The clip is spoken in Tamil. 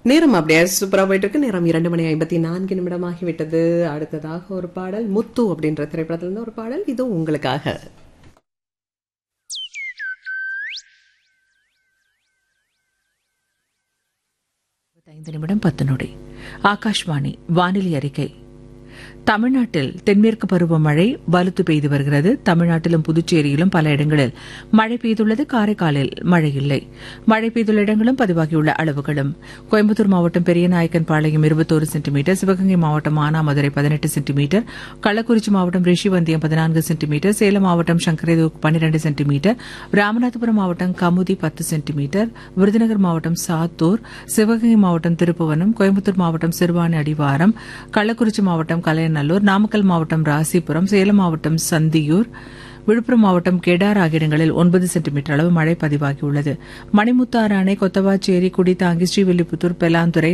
நேரம் அப்படியே சூப்பரா போயிட்டு இருக்கு நேரம் இரண்டு மணி ஐம்பத்தி நான்கு நிமிடம் ஆகிவிட்டது அடுத்ததாக ஒரு பாடல் முத்து அப்படின்ற திரைப்படத்துல இருந்து ஒரு பாடல் இது உங்களுக்காக ஐந்து நிமிடம் பத்து நொடி ஆகாஷ்வாணி வானிலை அறிக்கை தமிழ்நாட்டில் தென்மேற்கு பருவமழை வலுத்து பெய்து வருகிறது தமிழ்நாட்டிலும் புதுச்சேரியிலும் பல இடங்களில் மழை பெய்துள்ளது காரைக்காலில் மழை இல்லை மழை பெய்துள்ள இடங்களும் பதிவாகியுள்ள அளவுகளும் கோயம்புத்தூர் மாவட்டம் பெரியநாயக்கன் பாளையம் இருபத்தோரு சென்டிமீட்டர் சிவகங்கை மாவட்டம் மானாமதுரை பதினெட்டு சென்டிமீட்டர் கள்ளக்குறிச்சி மாவட்டம் ரிஷிவந்தியம் பதினான்கு சென்டிமீட்டர் சேலம் மாவட்டம் சங்கரேதூர் பன்னிரண்டு சென்டிமீட்டர் ராமநாதபுரம் மாவட்டம் கமுதி பத்து சென்டிமீட்டர் விருதுநகர் மாவட்டம் சாத்தூர் சிவகங்கை மாவட்டம் திருப்புவனம் கோயம்புத்தூர் மாவட்டம் சிறுவாணி அடிவாரம் கள்ளக்குறிச்சி மாவட்டம் கலையநல்லூர் நாமக்கல் மாவட்டம் ராசிபுரம் சேலம் மாவட்டம் சந்தியூர் விழுப்புரம் மாவட்டம் கெடார் ஆகிய இடங்களில் ஒன்பது சென்டிமீட்டர் அளவு மழை பதிவாகியுள்ளது மணிமுத்தாறு அணை கொத்தவாச்சேரி குடித்தாங்கி ஸ்ரீவில்லிபுத்தூர் பெலாந்துறை